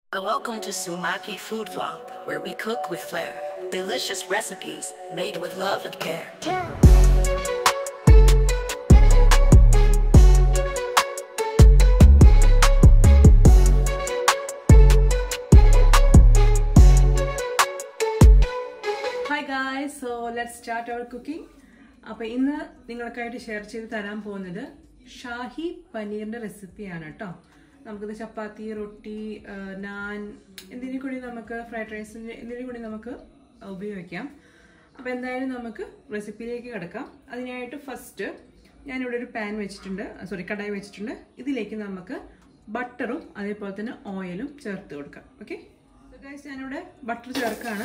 Welcome to Sumaki Food Vlog, where we cook with flair. Delicious recipes made with love and care. Hi guys so let start our cooking അപ്പോൾ ഇന്ന് നിങ്ങൾക്കായിട്ട് share ചെയ്ത് തരാൻ പോകുന്നത് ഷാഹി പനീറിൻ്റെ റെസിപ്പിയാണ് കേട്ടോ നമുക്കിത് ചപ്പാത്തി റൊട്ടി ആ, നാൻ എന്തിനു കൂടി നമുക്ക് ഫ്രൈഡ് റൈസിന് എന്തിനു കൂടി നമുക്ക് ഉപയോഗിക്കാം അപ്പോൾ എന്തായാലും നമുക്ക് റെസിപ്പിയിലേക്ക് കിടക്കാം അതിനായിട്ട് ഫസ്റ്റ് ഞാനിവിടെ ഒരു പാൻ വെച്ചിട്ടുണ്ട് സോറി കടായി വെച്ചിട്ടുണ്ട് ഇതിലേക്ക് നമുക്ക് ബട്ടറും അതേപോലെ തന്നെ ഓയിലും ചേർത്ത് കൊടുക്കാം ഓക്കെ ഗൈസ് ഞാനിവിടെ ബട്ടർ ചേർക്കാണ്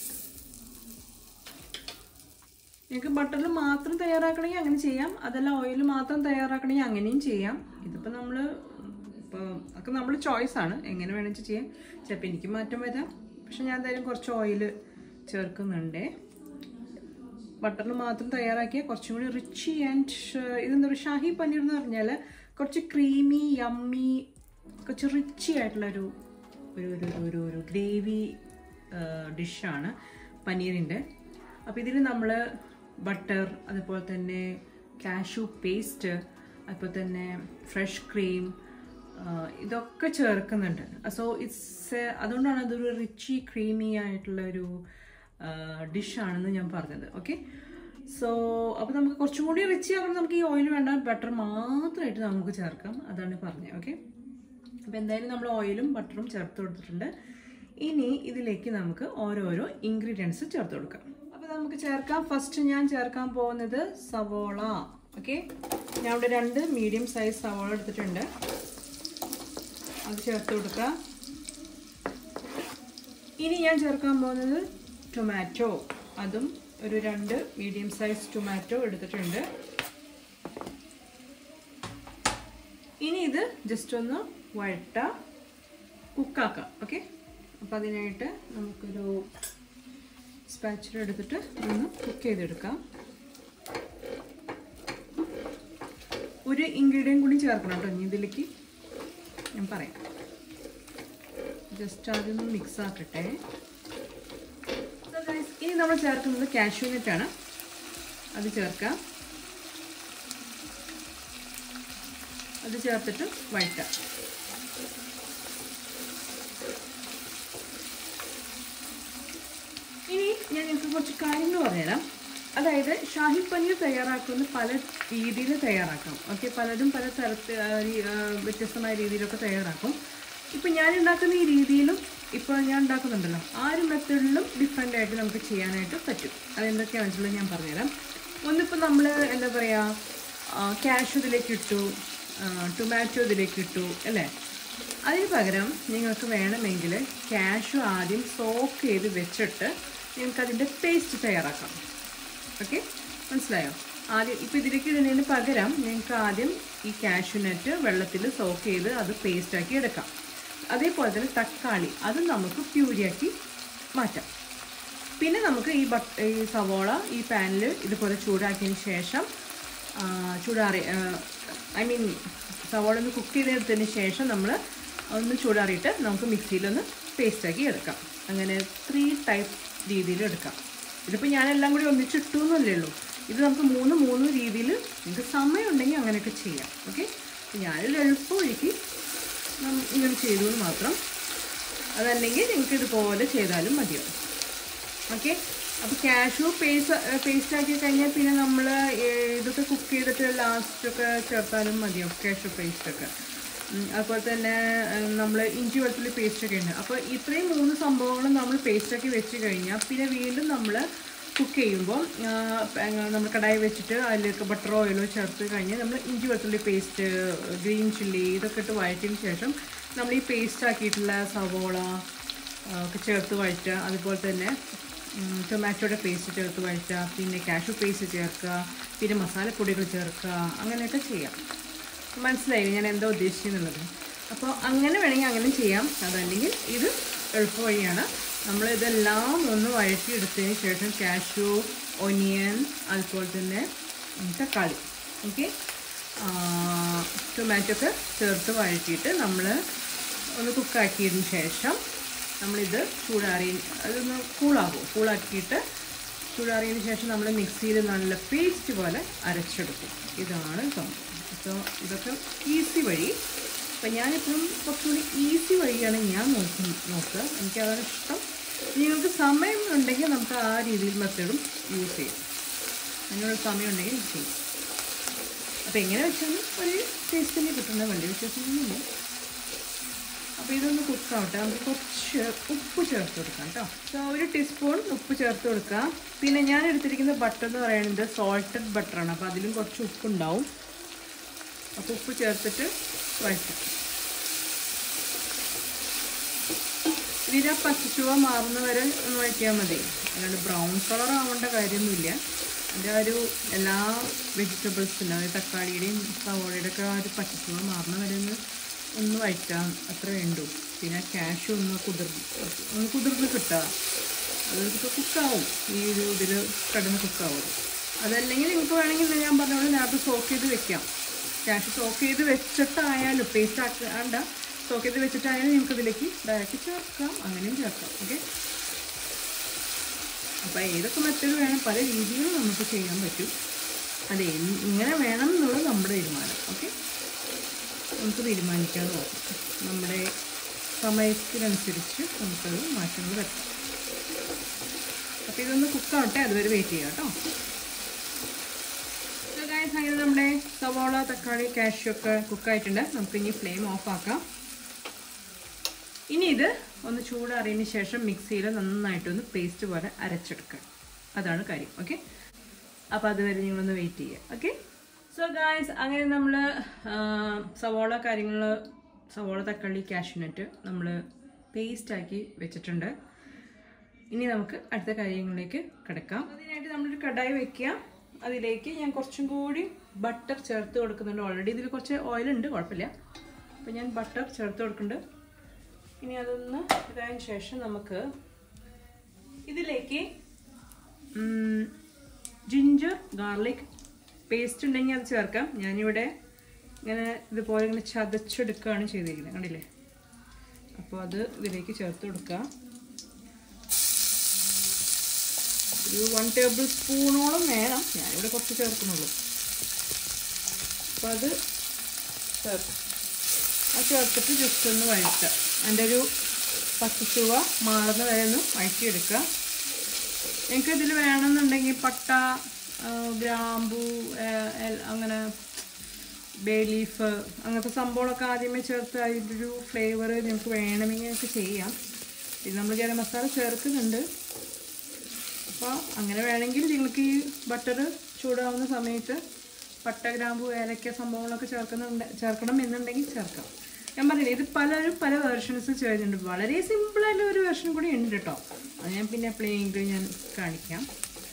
നിങ്ങൾക്ക് ബട്ടറിൽ മാത്രം തയ്യാറാക്കണമെങ്കിൽ അങ്ങനെ ചെയ്യാം അതല്ല ഓയിൽ മാത്രം തയ്യാറാക്കണമെങ്കിൽ അങ്ങനെയും ചെയ്യാം ഇതിപ്പോൾ നമ്മൾ ഇപ്പോൾ ഒക്കെ നമ്മൾ ചോയ്സ് ആണ് എങ്ങനെ വേണമെങ്കിൽ ചെയ്യാം ചിലപ്പോൾ എനിക്ക് മാറ്റം വരാം പക്ഷെ ഞാൻ എന്തായാലും കുറച്ച് ഓയിൽ ചേർക്കുന്നുണ്ടേ ബട്ടറിൽ മാത്രം തയ്യാറാക്കിയ കുറച്ചും കൂടി റിച്ച് ആൻഡ് ഇതെന്താ പറയുക ഷാഹി പനീർ എന്ന് പറഞ്ഞാൽ കുറച്ച് ക്രീമി യമ്മി കുറച്ച് റിച്ചി ആയിട്ടുള്ളൊരു ഒരു ഒരു ഒരു ഒരു ഗ്രേവി ഡിഷാണ് പനീറിൻ്റെ അപ്പോൾ ഇതിൽ നമ്മൾ ബട്ടർ അതുപോലെ തന്നെ കാഷ്യൂ പേസ്റ്റ് അതുപോലെ തന്നെ ഫ്രഷ് ക്രീം ഇതൊക്കെ ചേർക്കുന്നുണ്ട് സോ ഇറ്റ്സ് അതുകൊണ്ടാണ് അതൊരു റിച്ചി ക്രീമി ആയിട്ടുള്ള ഒരു ഡിഷാണെന്ന് ഞാൻ പറഞ്ഞത് ഓക്കെ സോ അപ്പോൾ നമുക്ക് കുറച്ചും കൂടി റിച്ചി ആകുമ്പോൾ നമുക്ക് ഈ ഓയിൽ വേണ്ട ബട്ടർ മാത്രമായിട്ട് നമുക്ക് ചേർക്കാം അതാണ് പറഞ്ഞത് ഓക്കെ അപ്പോൾ എന്തായാലും നമ്മൾ ഓയിലും ബട്ടറും ചേർത്ത് കൊടുത്തിട്ടുണ്ട് ഇനി ഇതിലേക്ക് നമുക്ക് ഓരോരോ ഇൻഗ്രീഡിയൻസ് ചേർത്ത് കൊടുക്കാം അപ്പോൾ നമുക്ക് ചേർക്കാം ഫസ്റ്റ് ഞാൻ ചേർക്കാൻ പോകുന്നത് സവോള ഓക്കെ ഞാൻ ഇവിടെ രണ്ട് മീഡിയം സൈസ് സവോള എടുത്തിട്ടുണ്ട് അത് ചേർത്ത് കൊടുക്കുക ഇനി ഞാൻ ചേർക്കാൻ പോകുന്നത് ടൊമാറ്റോ അതും ഒരു രണ്ട് മീഡിയം സൈസ് ടൊമാറ്റോ എടുത്തിട്ടുണ്ട് ഇനി ഇത് ജസ്റ്റ് ഒന്ന് വഴട്ട കുക്കാക്കാം ഓക്കെ അപ്പം അതിനായിട്ട് നമുക്കൊരു സ്പാച്ചുല എടുത്തിട്ട് ഒന്ന് കുക്ക് ചെയ്തെടുക്കാം ഒരു ഇൻഗ്രീഡിയൻറ്റ് കൂടി ചേർക്കണം കേട്ടോ ഇനി ഇതിലേക്ക് ഞാൻ പറയാം ജസ്റ്റ് അതൊന്ന് മിക്സ് ആക്കട്ടെ So guys, ഇനി നമ്മൾ ചേർക്കുന്നത് കാഷ്യൂ നട്ടാണ് അത് ചേർക്കാം അത് ചേർത്തിട്ട് വഴറ്റാം ഇനി ഞാൻ നിങ്ങൾക്ക് കുറച്ച് കാര്യങ്ങൾ പറഞ്ഞുതരാം അതായത് ഷാഹി പനീർ തയ്യാറാക്കുന്ന പല രീതിയിൽ തയ്യാറാക്കാം ഓക്കെ പലരും പല തരത്തിൽ ആ, രീ- ആ, വ്യത്യസ്തമായ രീതിയിലൊക്കെ തയ്യാറാക്കും ഇപ്പം ഞാൻ ഉണ്ടാക്കുന്ന ഈ രീതിയിലും ഇപ്പോൾ ഞാൻ ഉണ്ടാക്കുന്നുണ്ടല്ലോ ആ ഒരു മെത്തേഡിലും ഡിഫറെൻ്റ് ആയിട്ട് നമുക്ക് ചെയ്യാനായിട്ട് പറ്റും അതെന്തൊക്കെയാണെന്ന് വെച്ചുള്ളത് ഞാൻ പറഞ്ഞുതരാം ഒന്നിപ്പോൾ നമ്മൾ എന്താ പറയുക ക്യാഷ് ഇതിലേക്ക് ഇട്ടു ടൊമാറ്റോ ഇതിലേക്ക് ഇട്ടു അല്ലേ അതിന് പകരം നിങ്ങൾക്ക് വേണമെങ്കിൽ ക്യാഷ് ആദ്യം സോക്ക് ചെയ്ത് വെച്ചിട്ട് നിങ്ങൾക്ക് അതിൻ്റെ പേസ്റ്റ് തയ്യാറാക്കാം ഓക്കെ മനസ്സിലായോ ആദ്യം ഇപ്പോൾ ഇതിലേക്ക് ഇടുന്നതിന് പകരം നിങ്ങൾക്ക് ആദ്യം ഈ കാഷ്യൂനട്ട് വെള്ളത്തിൽ സോക്ക് ചെയ്ത് അത് പേസ്റ്റാക്കി എടുക്കാം അതേപോലെ തന്നെ തക്കാളി അത് നമുക്ക് പ്യൂരിയാക്കി മാറ്റാം പിന്നെ നമുക്ക് ഈ ബട്ട് ഈ സവോള ഈ പാനിൽ ഇതുപോലെ ചൂടാക്കിയതിന് ശേഷം ആ, ചൂടാറി ഐ മീൻ സവോള ഒന്ന് കുക്ക് ചെയ്തെടുത്തതിന് ശേഷം നമ്മൾ ഒന്ന് ചൂടാറിയിട്ട് നമുക്ക് മിക്സിയിലൊന്ന് പേസ്റ്റാക്കി എടുക്കാം അങ്ങനെ ത്രീ ടൈപ്പ് രീതിയിൽ എടുക്കാം ഇതിപ്പോൾ ഞാനെല്ലാം കൂടി ഒന്നിച്ചിട്ടു എന്നല്ലേ ഉള്ളൂ ഇത് നമുക്ക് മൂന്ന് മൂന്ന് രീതിയിൽ നിങ്ങൾക്ക് സമയം ഉണ്ടെങ്കിൽ അങ്ങനെയൊക്കെ ചെയ്യാം ഓക്കെ ഞാനൊരു എളുപ്പം ഒഴുക്കി നം- ഇങ്ങനെ ചെയ്തു എന്ന് മാത്രം അതല്ലെങ്കിൽ നിങ്ങൾക്ക് ഇതുപോലെ ചെയ്താലും മതിയാവും ഓക്കെ അപ്പോൾ കാഷ്യൂ പേസ്റ്റ് പേസ്റ്റ് ആക്കി കഴിഞ്ഞാൽ പിന്നെ നമ്മൾ ഇതൊക്കെ കുക്ക് ചെയ്തിട്ട് ലാസ്റ്റൊക്കെ ചേർത്താലും മതിയാവും കാഷ്യൂ പേസ്റ്റൊക്കെ അതുപോലെ തന്നെ നമ്മൾ ഇഞ്ചി വെളുത്തുള്ളി പേസ്റ്റൊക്കെ ഉണ്ട് അപ്പോൾ ഇത്രയും മൂന്ന് സംഭവങ്ങളും നമ്മൾ പേസ്റ്റാക്കി വെച്ച് കഴിഞ്ഞാൽ പിന്നെ വീണ്ടും നമ്മൾ കുക്ക് ചെയ്യുമ്പോൾ നമ്മൾ കടായി വെച്ചിട്ട് അതിലേക്ക് ബട്ടർ ഓയിലോ ചേർത്ത് കഴിഞ്ഞാൽ നമ്മൾ ഇഞ്ചി വെളുത്തുള്ളി പേസ്റ്റ് ഗ്രീൻ ചില്ലി ഇതൊക്കെ ഇട്ട് വഴറ്റിയതിന് ശേഷം നമ്മൾ ഈ പേസ്റ്റ് ആക്കിയിട്ടുള്ള സവോള ആ, ഒക്കെ ചേർത്ത് വഴറ്റുക അതുപോലെ തന്നെ ഉം, ടൊമാറ്റോയുടെ പേസ്റ്റ് ചേർത്ത് വഴറ്റുക പിന്നെ കാഷ്യൂ പേസ്റ്റ് ചേർക്കുക പിന്നെ മസാലപ്പൊടികൾ ചേർക്കുക അങ്ങനെയൊക്കെ ചെയ്യാം മനസ്സിലായി ഞാൻ എന്താ ഉദ്ദേശിക്കുന്നുള്ളത് അപ്പോൾ അങ്ങനെ വേണമെങ്കിൽ അങ്ങനെ ചെയ്യാം അതല്ലെങ്കിൽ ഇത് എളുപ്പ വഴിയാണ് നമ്മൾ ഇതെല്ലാം ഒന്ന് വഴറ്റിയെടുത്തതിന് ശേഷം കാഷ്യൂ ഒനിയൻ അതുപോലെ തന്നെ ഉം, തക്കാളി ഓക്കെ ടൊമാറ്റോ ഒക്കെ ചേർത്ത് വഴറ്റിയിട്ട് നമ്മൾ ഒന്ന് കുക്കാക്കിയതിന് ശേഷം നമ്മളിത് ചൂടാറി അതൊന്ന് കൂളാകും കൂളാക്കിയിട്ട് ചൂടാറിയതിന് ശേഷം നമ്മൾ മിക്സിയിൽ നല്ല പേസ്റ്റ് പോലെ അരച്ചെടുക്കും ഇതാണ് സംഭവം അപ്പോൾ ഇതൊക്കെ ഈസി വഴി അപ്പം ഞാനിപ്പം കുറച്ചുകൂടി ഈസി വഴിയാണ് ഞാൻ നോക്കി നോക്കുക എനിക്കതാണ് ഇഷ്ടം നിങ്ങൾക്ക് സമയം ഉണ്ടെങ്കിൽ നമുക്ക് ആ രീതിയിൽ മെത്തേഡും യൂസ് ചെയ്യാം അതിനുള്ള സമയം ഉണ്ടെങ്കിൽ ചെയ്യും അപ്പോൾ എങ്ങനെ വെച്ചാലും ഒരു ടേസ്റ്റിന് കിട്ടുന്ന വലിയ വ്യത്യാസമൊന്നുമില്ല അപ്പോൾ ഇതൊന്ന് കുക്കാവട്ടെ നമുക്ക് കുറച്ച് ഉപ്പ് ചേർത്ത് കൊടുക്കാം കേട്ടോ സോ ഒരു ടീസ്പൂൺ ഉപ്പ് ചേർത്ത് കൊടുക്കാം പിന്നെ ഞാൻ എടുത്തിരിക്കുന്ന ബട്ടർ എന്ന് പറയുന്നത് സോൾട്ടഡ് ബട്ടറാണ് അപ്പോൾ അതിലും കുറച്ച് ഉപ്പുണ്ടാവും അപ്പോൾ ഉപ്പ് ചേർത്തിട്ട് വഴറ്റാം ഇതിന് ആ പച്ചച്ചുവ മാറുന്ന വരെ ഒന്ന് വഴറ്റിയാൽ മതി അല്ലാണ്ട് ബ്രൗൺ കളർ ആവേണ്ട കാര്യമൊന്നുമില്ല അതിൻ്റെ ആ ഒരു എല്ലാ വെജിറ്റബിൾസിനും അതായത് തക്കാളിയുടെയും സവോളയുടെ ഒക്കെ ആ ഒരു പച്ചച്ചുവ മാറുന്ന വരെ ഒന്ന് ഒന്ന് വഴറ്റാം അത്ര വേണ്ടു പിന്നെ ക്യാഷ് ഒന്ന് കുതിർന്ന് ഒന്ന് കുതിർന്ന് കിട്ടുക അതൊക്കെ കുക്കാവും ഈ ഒരു ഇതിൽ കിടന്ന് കുക്കാവും അതല്ലെങ്കിൽ നിങ്ങൾക്ക് വേണമെങ്കിൽ ഞാൻ പറഞ്ഞ പോലെ നേരത്തെ സോക്ക് ചെയ്ത് വെക്കാം ക്യാഷ് സോക്ക് ചെയ്ത് വെച്ചിട്ടായാലും പേസ്റ്റ് ആക്കാണ്ട സോക്ക് ചെയ്ത് വെച്ചിട്ടായാലും നിങ്ങൾക്ക് ഇതിലേക്ക് ഡയറക്റ്റ് ചേർക്കാം അങ്ങനെയും ചേർക്കാം ഓക്കെ അപ്പോൾ ഏതൊക്കെ മെത്തേഡ് വേണം പല രീതിയിലും നമുക്ക് ചെയ്യാൻ പറ്റും അതെ ഇങ്ങനെ വേണം എന്നുള്ളത് നമ്മുടെ തീരുമാനം ഓക്കെ നമുക്ക് തീരുമാനിക്കാൻ നോക്കാം നമ്മുടെ സമയത്തിനനുസരിച്ച് നമുക്കത് മാറ്റങ്ങൾ വരുത്താം അപ്പോൾ ഇതൊന്ന് കുക്കാവട്ടെ അതുവരെ വെയിറ്റ് ചെയ്യാം കേട്ടോ ഗായസ് അങ്ങനെ നമ്മുടെ സവോള തക്കാളി കാഷ്യൂ ഒക്കെ കുക്കായിട്ടുണ്ട് നമുക്ക് ഇനി ഫ്ലെയിം ഓഫ് ആക്കാം ഇനി ഇത് ഒന്ന് ചൂടാറിയതിന് ശേഷം മിക്സിയിൽ നന്നായിട്ടൊന്ന് പേസ്റ്റ് പോലെ അരച്ചെടുക്കുക അതാണ് കാര്യം ഓക്കെ അപ്പോൾ അതുവരെ നിങ്ങളൊന്ന് വെയിറ്റ് ചെയ്യുക ഓക്കെ സോ ഗായ്സ് അങ്ങനെ നമ്മൾ സവോള കാര്യങ്ങൾ സവോള തക്കാളി കാഷ്യൂനട്ട് നമ്മൾ പേസ്റ്റാക്കി വെച്ചിട്ടുണ്ട് ഇനി നമുക്ക് അടുത്ത കാര്യങ്ങളിലേക്ക് കിടക്കാം അതിനായിട്ട് നമ്മളൊരു കടായി വെക്കുക അതിലേക്ക് ഞാൻ കുറച്ചും കൂടി ബട്ടർ ചേർത്ത് കൊടുക്കുന്നുണ്ട് ഓൾറെഡി ഇതിൽ കുറച്ച് ഓയിലുണ്ട് കുഴപ്പമില്ല അപ്പോൾ ഞാൻ ബട്ടർ ചേർത്ത് കൊടുക്കുന്നുണ്ട് ഇനി അതൊന്ന് ഇതായതിനു ശേഷം നമുക്ക് ഇതിലേക്ക് ജിഞ്ചർ ഗാർലിക് പേസ്റ്റ് ഉണ്ടെങ്കിൽ അത് ചേർക്കാം ഞാനിവിടെ ഇങ്ങനെ ഇതുപോലെ ഇങ്ങനെ ചതച്ചെടുക്കുകയാണ് ചെയ്തിരിക്കുന്നത് കണ്ടില്ലേ അപ്പോൾ അത് ഇതിലേക്ക് ചേർത്ത് കൊടുക്കാം ഒരു വൺ ടേബിൾ സ്പൂണോളം വേണം ഞാനിവിടെ കുറച്ച് ചേർക്കുന്നുള്ളൂ അപ്പോൾ അത് ചേർക്കും അത് ചേർത്തിട്ട് ജസ്റ്റ് ഒന്ന് വഴറ്റുക അതിൻ്റെ ഒരു പച്ചച്ചുവ മാറുന്ന വരെ ഒന്ന് വഴറ്റിയെടുക്കുക നിങ്ങൾക്ക് ഇതിൽ വേണമെന്നുണ്ടെങ്കിൽ പട്ട ആ, ഗ്രാമ്പു ആ, എൽ- അങ്ങനെ ബേ ലീഫ് അങ്ങനത്തെ സംഭവങ്ങളൊക്കെ ആദ്യമേ ചേർത്ത് അതിൻ്റെ ഒരു ഫ്ലേവർ നിങ്ങൾക്ക് വേണമെങ്കിൽ നിങ്ങൾക്ക് ചെയ്യാം ഇത് നമ്മൾ ഗരം മസാല ചേർക്കുന്നുണ്ട് അപ്പോൾ അങ്ങനെ വേണമെങ്കിൽ നിങ്ങൾക്ക് ഈ ബട്ടർ ചൂടാവുന്ന സമയത്ത് പട്ട ഗ്രാമ്പു ഏലക്ക സംഭവങ്ങളൊക്കെ ചേർക്കുന്നുണ്ട് ചേർക്കണം എന്നുണ്ടെങ്കിൽ ചേർക്കാം ഞാൻ പറഞ്ഞില്ലേ ഇത് പലരും പല വേർഷൻസ് ചെയ്യുന്നുണ്ട് വളരെ സിമ്പിളായിട്ടുള്ള ഒരു വേർഷൻ കൂടി ഉണ്ട് കേട്ടോ അത് ഞാൻ പിന്നെ എപ്പോഴെങ്കിലും ഞാൻ കാണിക്കാം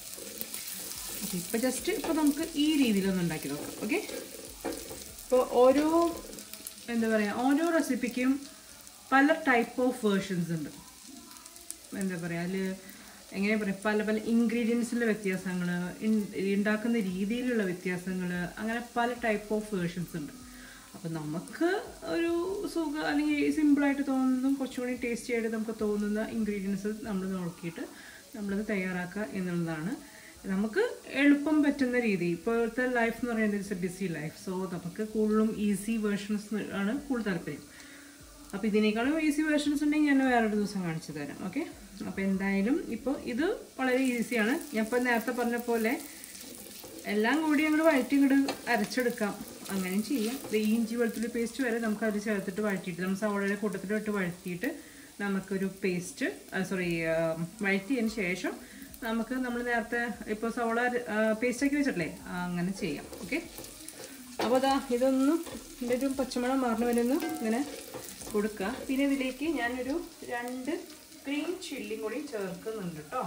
അപ്പോൾ ഇപ്പോൾ ജസ്റ്റ് ഇപ്പോൾ നമുക്ക് ഈ രീതിയിലൊന്ന് ഉണ്ടാക്കി നോക്കാം ഓക്കെ ഇപ്പോൾ ഓരോ എന്താ പറയുക ഓരോ റെസിപ്പിക്കും പല ടൈപ്പ് ഓഫ് വേർഷൻസ് ഉണ്ട് എന്താ പറയുക അതിൽ എങ്ങനെ പറയാം പല പല ഇൻഗ്രീഡിയൻസിൻ്റെ വ്യത്യാസങ്ങൾ ഉണ്ടാക്കുന്ന രീതിയിലുള്ള വ്യത്യാസങ്ങൾ അങ്ങനെ പല ടൈപ്പ് ഓഫ് വേർഷൻസ് ഉണ്ട് അപ്പം നമുക്ക് ഒരു സുഖം അല്ലെങ്കിൽ സിമ്പിളായിട്ട് തോന്നുന്നതും കുറച്ചുകൂടി ടേസ്റ്റി ആയിട്ട് നമുക്ക് തോന്നുന്ന ഇൻഗ്രീഡിയൻസ് നമ്മൾ നോക്കിയിട്ട് നമ്മളത് തയ്യാറാക്കുക എന്നുള്ളതാണ് നമുക്ക് എളുപ്പം പറ്റുന്ന രീതി ഇപ്പോഴത്തെ ലൈഫ് എന്ന് പറയുന്നത് it's a busy life so നമുക്ക് കൂടുതലും ഈസി വേർഷൻസ് ആണ് കൂടുതൽ താല്പര്യം അപ്പോൾ ഇതിനേക്കാളും ഈസി വേർഷൻസ് ഉണ്ടെങ്കിൽ ഞാൻ വേറൊരു ദിവസം കാണിച്ചു തരാം ഓക്കെ അപ്പോൾ എന്തായാലും ഇപ്പോൾ ഇത് വളരെ ഈസിയാണ് ഞാൻ ഇപ്പോൾ നേരത്തെ പറഞ്ഞ പോലെ എല്ലാം കൂടി അങ്ങോട്ട് വഴറ്റി ഇങ്ങോട്ട് അരച്ചെടുക്കാം അങ്ങനെയും ചെയ്യാം ഇത് ഈ ഇഞ്ചി വെളുത്തുള്ളി പേസ്റ്റ് വരെ നമുക്ക് അത് ചേർത്തിട്ട് വഴറ്റിയിട്ട് നമ്മൾ സവോളയുടെ കൂട്ടത്തിലിട്ട് വഴറ്റിയിട്ട് നമുക്കൊരു പേസ്റ്റ് സോറി വഴറ്റിയതിന് ശേഷം നമുക്ക് നമ്മൾ നേരത്തെ ഇപ്പോൾ സവോള പേസ്റ്റാക്കി വെച്ചിട്ടില്ലേ ആ, അങ്ങനെ ചെയ്യാം ഓക്കെ അപ്പോൾ അതാ ഇതൊന്നും ഇതിൻ്റെ ഒരു പച്ചമണം മാറുന്ന വരെ ഒന്ന് ഇങ്ങനെ കൊടുക്കുക പിന്നെ ഇതിലേക്ക് ഞാനൊരു രണ്ട് ഗ്രീൻ ചില്ലിയും കൂടി ചേർക്കുന്നുണ്ട് കേട്ടോ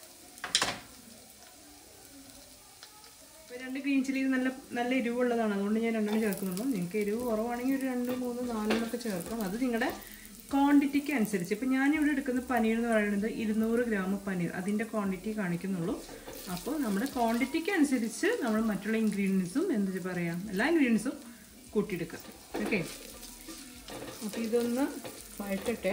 ഇപ്പോൾ രണ്ട് ഗ്രീൻ ചില്ലി നല്ല നല്ല എരിവുള്ളതാണ് അതുകൊണ്ട് ഞാൻ രണ്ടെണ്ണം ചേർക്കുന്നുള്ളൂ നിങ്ങൾക്ക് എരിവ് കുറവാണെങ്കിൽ ഒരു രണ്ട് മൂന്ന് നാലെണ്ണമൊക്കെ ചേർക്കാം അത് നിങ്ങളുടെ ക്വാണ്ടിറ്റിക്ക് അനുസരിച്ച് ഇപ്പം ഞാനിവിടെ എടുക്കുന്ന പനീർ എന്ന് പറയുന്നത് ഇരുന്നൂറ് ഗ്രാം പനീർ അതിൻ്റെ ക്വാണ്ടിറ്റി കാണിക്കുന്നുള്ളൂ അപ്പോൾ നമ്മുടെ ക്വാണ്ടിറ്റിക്ക് അനുസരിച്ച് നമ്മൾ മറ്റുള്ള ഇൻഗ്രീഡിയൻസും എന്ത് പറയാം എല്ലാ ഇൻഗ്രീഡിയൻസും കൂട്ടിയെടുക്കുക ഓക്കെ അപ്പോൾ ഇതൊന്ന് വഴറ്റട്ടെ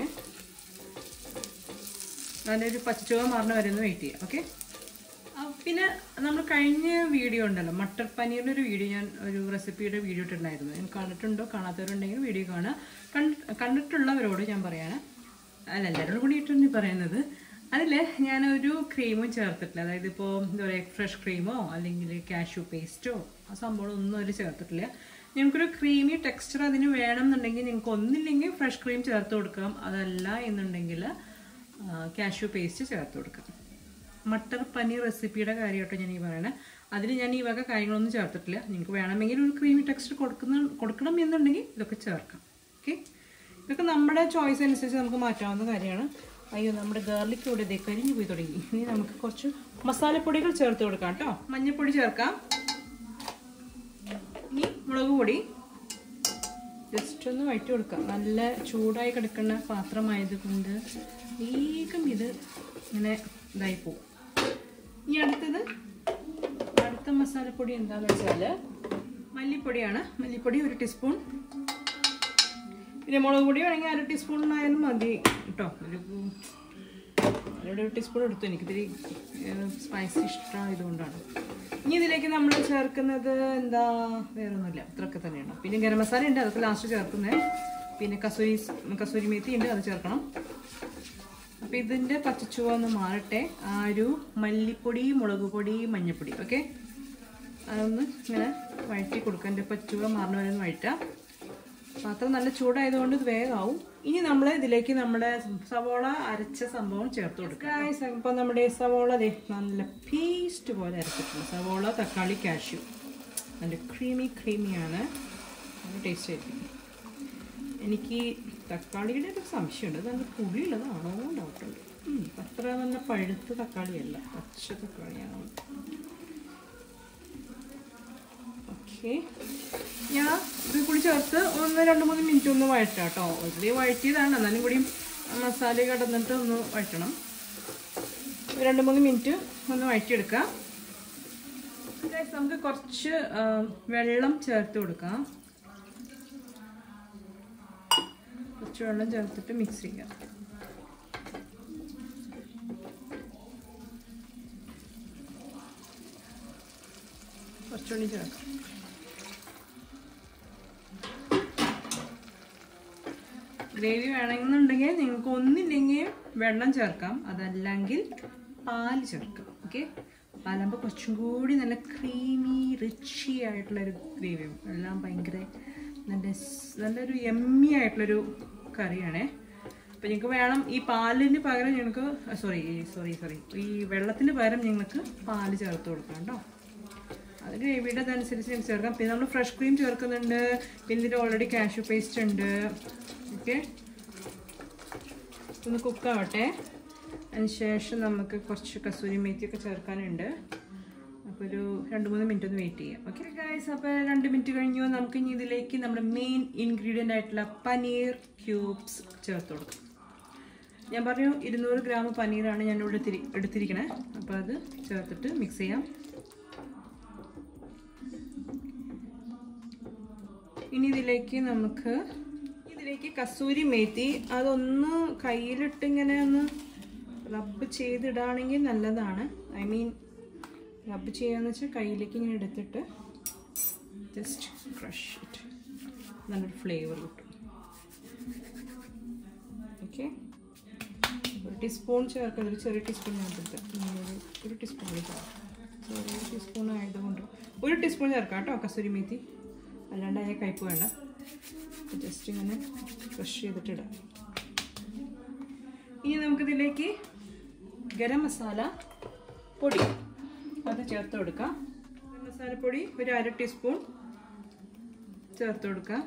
നല്ലൊരു പച്ചച്ചുവ മാറുന്ന വരെ ഒന്ന് വെയിറ്റ് ചെയ്യാം ഓക്കെ പിന്നെ നമ്മൾ കഴിഞ്ഞ വീഡിയോ ഉണ്ടല്ലോ മട്ടർ പനീറിൻ്റെ ഒരു വീഡിയോ ഞാൻ ഒരു റെസിപ്പിയുടെ വീഡിയോ ഇട്ടിട്ടുണ്ടായിരുന്നു ഞാൻ കണ്ടിട്ടുണ്ടോ കാണാത്തവരുണ്ടെങ്കിൽ വീഡിയോ കാണുക കണ്ട് കണ്ടിട്ടുള്ളവരോട് ഞാൻ പറയാണ് അല്ല എല്ലാവരോടും കൂടി ഇട്ടാണ് പറയുന്നത് അതിൽ ഞാനൊരു ക്രീമും ചേർത്തിട്ടില്ല അതായത് ഇപ്പോൾ എന്താ പറയുക ഫ്രഷ് ക്രീമോ അല്ലെങ്കിൽ കാഷ്യൂ പേസ്റ്റോ ആ സംഭവം ഒന്നും അതിൽ ചേർത്തിട്ടില്ല ഞങ്ങൾക്കൊരു ക്രീമി ടെക്സ്ചർ അതിന് വേണം എന്നുണ്ടെങ്കിൽ നിങ്ങൾക്ക് ഒന്നില്ലെങ്കിൽ ഫ്രഷ് ക്രീം ചേർത്ത് കൊടുക്കാം അതല്ല എന്നുണ്ടെങ്കിൽ കാഷ്യൂ പേസ്റ്റ് ചേർത്ത് കൊടുക്കാം മട്ടർ പനീർ റെസിപ്പിയുടെ കാര്യമായിട്ടോ ഞാൻ ഈ പറയണേ അതിൽ ഞാൻ ഈ വക കാര്യങ്ങളൊന്നും ചേർത്തിട്ടില്ല നിങ്ങൾക്ക് വേണമെങ്കിൽ ഒരു ക്രീമി ടെക്സ്ചർ കൊടുക്കുന്ന കൊടുക്കണം എന്നുണ്ടെങ്കിൽ ഇതൊക്കെ ചേർക്കാം ഓക്കെ ഇതൊക്കെ നമ്മുടെ ചോയ്സ് അനുസരിച്ച് നമുക്ക് മാറ്റാവുന്ന കാര്യമാണ് അയ്യോ നമ്മുടെ ഗാർലിക് ഇവിടെ ഇതേ കരിഞ്ഞു പോയി തുടങ്ങി ഇനി നമുക്ക് കുറച്ച് മസാലപ്പൊടികൾ ചേർത്ത് കൊടുക്കാം കേട്ടോ മഞ്ഞൾപ്പൊടി ചേർക്കാം ഇനി മുളക് പൊടി ജസ്റ്റ് ഒന്ന് വഴറ്റി കൊടുക്കാം നല്ല ചൂടായി കിടക്കുന്ന പാത്രമായത് കൊണ്ട് വേഗം ഇത് ഇങ്ങനെ ഇതായി പോകും ഇനി അടുത്തത് അടുത്ത മസാലപ്പൊടി എന്താണെന്ന് വെച്ചാൽ മല്ലിപ്പൊടിയാണ് മല്ലിപ്പൊടി ഒരു ടീസ്പൂൺ പിന്നെ മുളക് പൊടി വേണമെങ്കിൽ അര ടീസ്പൂണിനായാലും മതി കേട്ടോ ഒരു അതിലൂടെ ഒരു ടീസ്പൂൺ എടുത്തു എനിക്കിതിരി സ്പൈസി ഇഷ്ടമായതുകൊണ്ടാണ് ഇനി ഇതിലേക്ക് നമ്മൾ ചേർക്കുന്നത് എന്താ വേറെ ഒന്നുമില്ല ഇത്രയൊക്കെ തന്നെയാണ് പിന്നെ ഗരം മസാല ഉണ്ട് അതൊക്കെ ലാസ്റ്റ് ചേർക്കുന്നത് പിന്നെ കസൂരി കസൂരി മേത്തി ഉണ്ട് അത് ചേർക്കണം അപ്പം ഇതിൻ്റെ പച്ചച്ചുവ ഒന്ന് മാറട്ടെ ആ ഒരു മല്ലിപ്പൊടി മുളക് പൊടി മഞ്ഞൾപ്പൊടി ഓക്കെ അതൊന്ന് ഇങ്ങനെ വഴറ്റി കൊടുക്കാം എൻ്റെ പച്ചുവ മാറുന്ന വരെ ഒന്ന് വഴറ്റാം പാത്രം നല്ല ചൂടായതുകൊണ്ട് ഇത് വേഗമാവും ഇനി നമ്മൾ ഇതിലേക്ക് നമ്മുടെ സവോള അരച്ച സംഭവം ചേർത്ത് കൊടുക്കാം ഇപ്പം നമ്മുടെ സവോള ദേ നല്ല പേസ്റ്റ് പോലെ അരച്ചിട്ടുണ്ട് സവോള തക്കാളി കാഷ്യൂ നല്ല ക്രീമി ക്രീമിയാണ് നല്ല ടേസ്റ്റ് ആയിരിക്കും എനിക്ക് തക്കാളിയുടെ ഒരു സംശയമുണ്ട് അത് നല്ല പുളിയുള്ളതാണോ ഡൗട്ടുണ്ട് അത്ര നല്ല പഴുത്ത തക്കാളിയല്ല പച്ച തക്കാളിയാണ് ഓക്കെ ഞാൻ ഇത് കൂടി ചേർത്ത് ഒന്ന് രണ്ട് മൂന്ന് മിനിറ്റ് ഒന്ന് വഴറ്റാം കേട്ടോ ഓൾറെഡി വഴറ്റിയതാണ് എന്നാലും കൂടി മസാല കടന്നിട്ട് ഒന്ന് വഴറ്റണം ഒരു രണ്ട് മൂന്ന് മിനിറ്റ് ഒന്ന് വഴറ്റിയെടുക്കാം Guys, നമുക്ക് കുറച്ച് ആ, വെള്ളം ചേർത്ത് കൊടുക്കാം കുറച്ച് വെള്ളം ചേർത്തിട്ട് മിക്സ് ചെയ്യാം കുറച്ചുകൂടി ചേർക്കാം ഗ്രേവി വേണമെന്നുണ്ടെങ്കിൽ നിങ്ങൾക്ക് ഒന്നില്ലെങ്കിൽ വെള്ളം ചേർക്കാം അതല്ലെങ്കിൽ പാല് ചേർക്കാം ഓക്കെ പാലാകുമ്പോൾ കുറച്ചും കൂടി നല്ല ക്രീമി റിച്ചി ആയിട്ടുള്ളൊരു ഗ്രേവിയും എല്ലാം ഭയങ്കര നല്ല സ്- നല്ലൊരു എമ്മി ആയിട്ടുള്ളൊരു കറിയാണേ അപ്പം നിങ്ങൾക്ക് വേണം ഈ പാലിന് പകരം ഞങ്ങൾക്ക് സോറി സോറി സോറി ഈ വെള്ളത്തിന് പകരം ഞങ്ങൾക്ക് പാല് ചേർത്ത് കൊടുക്കാം കേട്ടോ അത് ഗ്രേവിയുടെ അതനുസരിച്ച് ഞങ്ങൾക്ക് ചേർക്കാം പിന്നെ നമ്മൾ ഫ്രഷ് ക്രീം ചേർക്കുന്നുണ്ട് പിന്നെ ഇതിൽ ഓൾറെഡി കാഷ്യൂ പേസ്റ്റ് ഉണ്ട് ഓക്കെ ഒന്ന് കുക്കാവട്ടെ അതിനുശേഷം നമുക്ക് കുറച്ച് കസൂരി മേത്തിയൊക്കെ ചേർക്കാനുണ്ട് അപ്പോൾ ഒരു രണ്ട് മൂന്ന് മിനിറ്റ് ഒന്ന് വെയിറ്റ് ചെയ്യാം ഓക്കെ ഗൈസ് അപ്പോൾ രണ്ട് മിനിറ്റ് കഴിഞ്ഞു നമുക്ക് ഇനി ഇതിലേക്ക് നമ്മുടെ മെയിൻ ഇൻഗ്രീഡിയൻ്റ് ആയിട്ടുള്ള പനീർ ക്യൂബ്സ് ചേർത്ത് കൊടുക്കാം ഞാൻ പറഞ്ഞു ഇരുന്നൂറ് ഗ്രാം പനീറാണ് ഞാൻ ഇവിടെ എടുത്തിരി എടുത്തിരിക്കണേ അപ്പോൾ അത് ചേർത്തിട്ട് മിക്സ് ചെയ്യാം ഇനി ഇതിലേക്ക് നമുക്ക് ഇതിലേക്ക് കസൂരി മേത്തി അതൊന്ന് കയ്യിലിട്ട് ഇങ്ങനെ ഒന്ന് റബ്ബ് ചെയ്തിടുകയാണെങ്കിൽ നല്ലതാണ് ഐ മീൻ റബ്ബ് ചെയ്യാന്ന് വെച്ചാൽ കയ്യിലേക്ക് ഇങ്ങനെ എടുത്തിട്ട് ജസ്റ്റ് ക്രഷ് ഇറ്റ് നല്ലൊരു ഫ്ലേവർ കിട്ടും ഓക്കെ ഒരു ടീസ്പൂൺ ചേർക്കുന്നത് ഒരു ചെറിയ ടീസ്പൂൺ ഞാൻ എടുത്ത് ഒരു ഒരു ടീസ്പൂൺ കൂടി ചേർക്കാം ചെറിയ ടീസ്പൂൺ ആയതുകൊണ്ട് ഒരു ടീസ്പൂൺ ചേർക്കാം കേട്ടോ കസൂരി മേത്തി അല്ലാണ്ട് അതിനെ കയ്പ്പ് വേണ്ട ജസ്റ്റ് ഇങ്ങനെ ക്രഷ് ചെയ്തിട്ടിടാം ഇനി നമുക്കിതിലേക്ക് ഗരം മസാല പൊടി അത് ചേർത്ത് കൊടുക്കാം ഗരം മസാലപ്പൊടി ഒരു അര ടീസ്പൂൺ ചേർത്ത് കൊടുക്കാം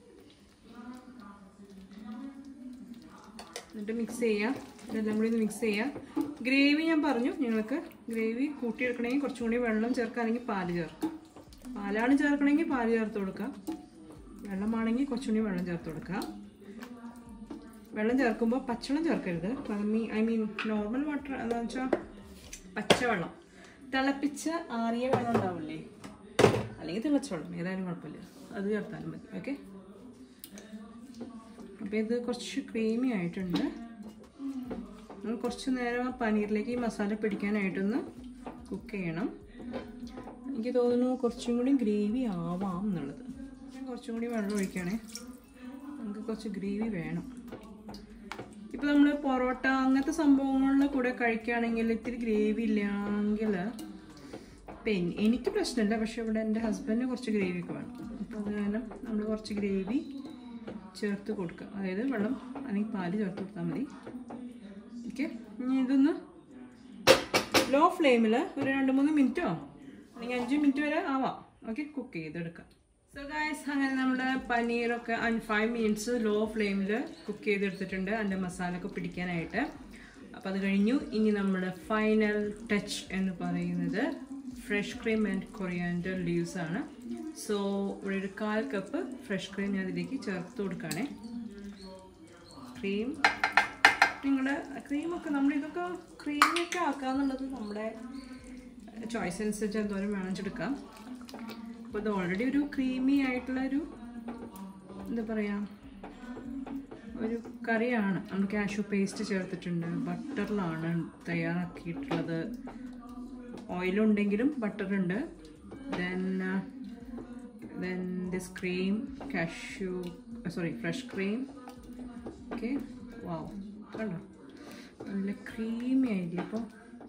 എന്നിട്ട് മിക്സ് ചെയ്യാം ഇതെല്ലാം കൂടി ഒന്ന് മിക്സ് ചെയ്യാം ഗ്രേവി ഞാൻ പറഞ്ഞു നിങ്ങൾക്ക് ഗ്രേവി കൂട്ടിയെടുക്കണമെങ്കിൽ കുറച്ചും കൂടി വെള്ളം ചേർക്കാണെങ്കിൽ പാല് ചേർക്കാം പാലാണ് ചേർക്കണമെങ്കിൽ പാല് ചേർത്ത് കൊടുക്കാം വെള്ളമാണെങ്കിൽ കുറച്ചും കൂടി വെള്ളം ചേർത്ത് കൊടുക്കാം വെള്ളം ചേർക്കുമ്പോൾ പച്ചവെള്ളം ചേർക്കരുത് me I mean normal water എന്താണെന്ന് വെച്ചാൽ പച്ചവെള്ളം തിളപ്പിച്ച ആറിയ വെള്ളം ഉണ്ടാവില്ലേ അല്ലെങ്കിൽ തിളച്ച വെള്ളം ഏതായാലും കുഴപ്പമില്ല അത് ചേർത്താലും മതി ഓക്കെ അപ്പോൾ ഇത് കുറച്ച് ക്രീമി ആയിട്ടുണ്ട് നമ്മൾ കുറച്ച് നേരം ആ പനീറിലേക്ക് ഈ മസാല പിടിക്കാനായിട്ടൊന്ന് കുക്ക് ചെയ്യണം എനിക്ക് തോന്നുന്നു കുറച്ചും കൂടി ഗ്രേവി ആവാം എന്നുള്ളത് ഞാൻ കുറച്ചും കൂടി വെള്ളം ഒഴിക്കണേ നമുക്ക് കുറച്ച് ഗ്രേവി വേണം ഇപ്പോൾ നമ്മൾ പൊറോട്ട അങ്ങനത്തെ സംഭവങ്ങളുടെ കൂടെ കഴിക്കുകയാണെങ്കിൽ ഇത്തിരി ഗ്രേവി ഇല്ലെങ്കിൽ ഇപ്പം എനിക്ക് പ്രശ്നമില്ല പക്ഷെ ഇവിടെ എൻ്റെ ഹസ്ബൻഡിന് കുറച്ച് ഗ്രേവി ഒക്കെ വേണം അപ്പോൾ അത് കാരണം നമ്മൾ കുറച്ച് ഗ്രേവി ചേർത്ത് കൊടുക്കുക അതായത് വെള്ളം അല്ലെങ്കിൽ പാല് ചേർത്ത് കൊടുത്താൽ മതി ഓക്കെ ഇനി ഇതൊന്ന് ലോ ഫ്ലെയിമിൽ ഒരു രണ്ട് മൂന്ന് മിനിറ്റോ അല്ലെങ്കിൽ അഞ്ച് മിനിറ്റ് വരെ ആവാം ഓക്കെ കുക്ക് ചെയ്തെടുക്കാം സോ ഗായ്സ് അങ്ങനെ നമ്മുടെ പനീറൊക്കെ ഫൈവ് മിനിറ്റ്സ് ലോ ഫ്ലെയിമിൽ കുക്ക് ചെയ്തെടുത്തിട്ടുണ്ട് അതിൻ്റെ മസാല ഒക്കെ പിടിക്കാനായിട്ട് അപ്പോൾ അത് കഴിഞ്ഞു ഇനി നമ്മുടെ ഫൈനൽ ടച്ച് എന്ന് പറയുന്നത് fresh cream and coriander leaves ആണ് സോ ഇവിടെ ഒരു കാൽ കപ്പ് ഫ്രഷ് ക്രീം ഞാൻ ഇതിലേക്ക് ചേർത്ത് കൊടുക്കുകയാണേ ക്രീം നിങ്ങളുടെ ക്രീമൊക്കെ നമ്മൾ ഇതൊക്കെ ക്രീമൊക്കെ ആക്കാന്നുള്ളത് നമ്മുടെ ചോയ്സ് അനുസരിച്ച് എന്തോരം വേണമെച്ചെടുക്കാം അപ്പോൾ ഇത് ഓൾറെഡി ഒരു ക്രീമി ആയിട്ടുള്ള ഒരു എന്താ പറയുക ഒരു കറിയാണ് നമ്മൾ കാഷ്യൂ പേസ്റ്റ് ചേർത്തിട്ടുണ്ട് ബട്ടറിലാണ് തയ്യാറാക്കിയിട്ടുള്ളത് ഓയിലുണ്ടെങ്കിലും ബട്ടറുണ്ട് then then this cream cashew sorry fresh cream okay wow കണ്ടോ നല്ല ക്രീമി ആയില്ലേ ഇപ്പോൾ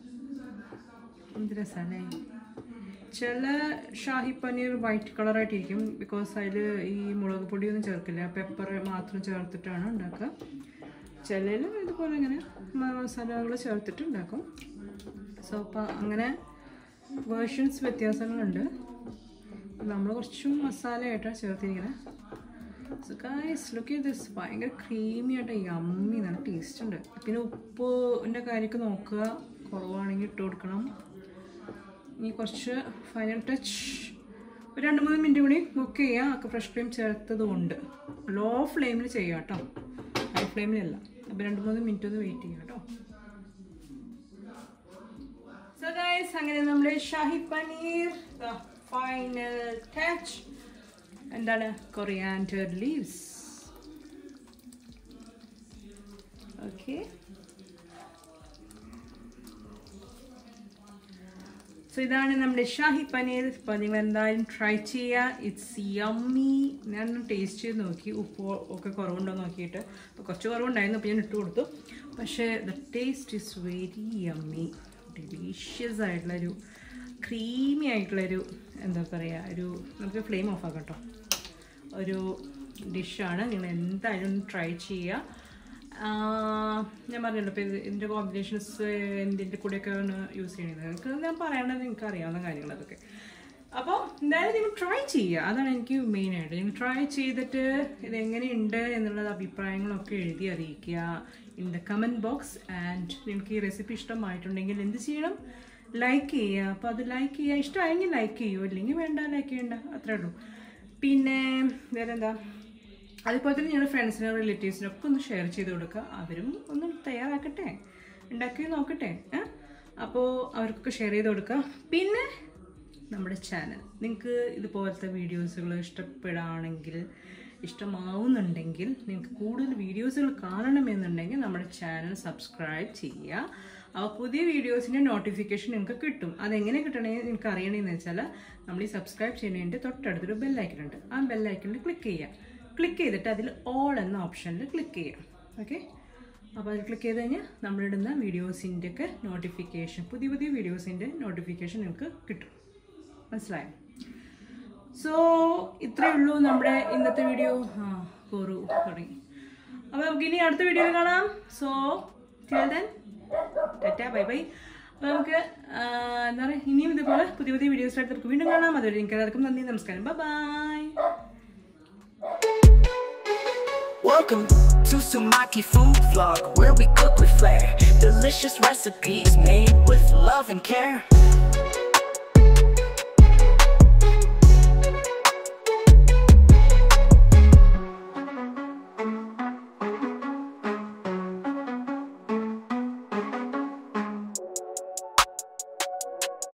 എന്ത് രസമല്ലേ ചില ഷാഹി പനീർ വൈറ്റ് കളറായിട്ടിരിക്കും ബിക്കോസ് അതിൽ ഈ മുളക് പൊടിയൊന്നും ചേർക്കില്ല പെപ്പർ മാത്രം ചേർത്തിട്ടാണ് ഉണ്ടാക്കുക ചിലതിൽ ഇതുപോലെ ഇങ്ങനെ മസാലകൾ ചേർത്തിട്ട് ഉണ്ടാക്കും സോ അപ്പം അങ്ങനെ വേർഷൻസ് വ്യത്യാസങ്ങളുണ്ട് നമ്മൾ കുറച്ചും മസാലയായിട്ടാണ് ചേർത്തിരിക്കുന്നത് സോ ഗൈസ് ലുക്ക് ചെയ്ത് ദിസ് ഭയങ്കര ക്രീമി ആയിട്ട് യമ്മി നല്ല ടേസ്റ്റ് ഉണ്ട് പിന്നെ ഉപ്പിൻ്റെ കാര്യമൊക്കെ നോക്കുക കുറവാണെങ്കിൽ ഇട്ട് കൊടുക്കണം ഇനി കുറച്ച് ഫൈനൽ ടച്ച് ഒരു രണ്ട് മൂന്ന് മിനിറ്റ് കൂടി കുക്ക് ചെയ്യാം ഒക്കെ ഫ്രഷ് ക്രീം ചേർത്തത് കൊണ്ട് ലോ ഫ്ലെയിമിൽ ചെയ്യാം കേട്ടോ ഹൈ ഫ്ലെയിമിലല്ല അപ്പോൾ രണ്ട് മൂന്ന് മിനിറ്റ് ഒന്ന് വെയിറ്റ് ചെയ്യാം കേട്ടോ സോ ഗൈസ് അങ്ങനെ നമ്മുടെ ഷാഹി പനീർ ഫൈനൽ ടച്ച് എന്താണ് കൊറിയാൻഡർ ലീവ്സ് ഓക്കെ സോ ഇതാണ് നമ്മുടെ ഷാഹി പനീർ അപ്പോൾ നിങ്ങൾ എന്തായാലും ട്രൈ ചെയ്യുക ഇറ്റ്സ് യമ്മി ഞാൻ ടേസ്റ്റ് ചെയ്ത് നോക്കി ഉപ്പ് ഒക്കെ കുറവുണ്ടോ നോക്കിയിട്ട് അപ്പോൾ കുറച്ച് കുറവുണ്ടായിരുന്നു അപ്പോൾ ഞാൻ ഇട്ട് കൊടുത്തു പക്ഷേ the taste is very yummy delicious ആയിട്ടുള്ളൊരു ക്രീമി ആയിട്ടുള്ളൊരു എന്താ പറയുക ഒരു നമുക്ക് ഫ്ലെയിം ഓഫ് ആക്കാം കേട്ടോ ഒരു ഡിഷാണ് നിങ്ങൾ എന്തായാലും ഒന്ന് ട്രൈ ചെയ്യുക ഞാൻ പറഞ്ഞല്ലോ ഇപ്പോൾ ഇത് ഇതിൻ്റെ കോമ്പിനേഷൻസ് എന്തിൻ്റെ കൂടെയൊക്കെയാണ് യൂസ് ചെയ്യുന്നത് നിങ്ങൾക്ക് ഞാൻ പറയേണ്ടത് നിങ്ങൾക്ക് അറിയാവുന്ന കാര്യങ്ങൾ അതൊക്കെ അപ്പോൾ എന്തായാലും നിങ്ങൾ ട്രൈ ചെയ്യുക അതാണ് എനിക്ക് മെയിനായിട്ട് നിങ്ങൾ ട്രൈ ചെയ്തിട്ട് ഇതെങ്ങനെയുണ്ട് എന്നുള്ള അഭിപ്രായങ്ങളൊക്കെ എഴുതി അറിയിക്കുക in the comment box and നിങ്ങൾക്ക് ഈ റെസിപ്പി ഇഷ്ടമായിട്ടുണ്ടെങ്കിൽ എന്ത് ചെയ്യണം ലൈക്ക് ചെയ്യുക അപ്പോൾ അത് ലൈക്ക് ചെയ്യുക ഇഷ്ടമായെങ്കിൽ ലൈക്ക് ചെയ്യുമോ ഇല്ലെങ്കിൽ വേണ്ട ലൈക്ക് ചെയ്യണ്ട അത്രേ ഉള്ളൂ പിന്നെ വേറെ എന്താ അതുപോലെ തന്നെ ഞങ്ങളുടെ ഫ്രണ്ട്സിനും റിലേറ്റീവ്സിനും ഒക്കെ ഒന്ന് ഷെയർ ചെയ്ത് കൊടുക്കുക അവരും ഒന്ന് തയ്യാറാക്കട്ടെ ഉണ്ടാക്കി നോക്കട്ടെ അപ്പോൾ അവർക്കൊക്കെ ഷെയർ ചെയ്ത് കൊടുക്കുക പിന്നെ നമ്മുടെ ചാനൽ നിങ്ങൾക്ക് ഇതുപോലത്തെ വീഡിയോസുകൾ ഇഷ്ടപ്പെടുകയാണെങ്കിൽ ഇഷ്ടമാവുന്നുണ്ടെങ്കിൽ നിങ്ങൾക്ക് കൂടുതൽ വീഡിയോസുകൾ കാണണമെന്നുണ്ടെങ്കിൽ നമ്മുടെ ചാനൽ സബ്സ്ക്രൈബ് ചെയ്യുക അപ്പോൾ പുതിയ വീഡിയോസിൻ്റെ നോട്ടിഫിക്കേഷൻ നിങ്ങൾക്ക് കിട്ടും അതെങ്ങനെ കിട്ടണേ നിങ്ങൾക്ക് അറിയണമെന്ന് വെച്ചാൽ നമ്മൾ ഈ സബ്സ്ക്രൈബ് ചെയ്യുന്നതിൻ്റെ തൊട്ടടുത്തൊരു ബെല്ലൈക്കൺ ഉണ്ട് ആ ബെല്ലൈക്കണിൽ ക്ലിക്ക് ചെയ്യുക ക്ലിക്ക് ചെയ്തിട്ട് അതിൽ ഓൾ എന്ന ഓപ്ഷനിൽ ക്ലിക്ക് ചെയ്യാം ഓക്കെ അപ്പോൾ അതിൽ ക്ലിക്ക് ചെയ്ത് കഴിഞ്ഞാൽ നമ്മളിടുന്ന വീഡിയോസിൻ്റെ ഒക്കെ നോട്ടിഫിക്കേഷൻ പുതിയ പുതിയ വീഡിയോസിൻ്റെ നോട്ടിഫിക്കേഷൻ നിങ്ങൾക്ക് കിട്ടും മനസ്സിലായോ സോ ഇത്രയേ ഉള്ളൂ നമ്മുടെ ഇന്നത്തെ വീഡിയോ ആ കോറു തുടങ്ങി അപ്പോൾ നമുക്ക് ഇനി അടുത്ത വീഡിയോയിൽ കാണാം so then tata bye bye അപ്പോൾ നമുക്ക് എന്താ പറയുക ഇനിയും ഇതുപോലെ പുതിയ പുതിയ വീഡിയോസിലായിട്ട് നമുക്ക് വീണ്ടും കാണാം അതുവരെ എനിക്ക് എല്ലാവർക്കും നന്ദി നമസ്കാരം bye Welcome to Sumaki Food Vlog, where we cook with flair. Delicious recipes made with love and care.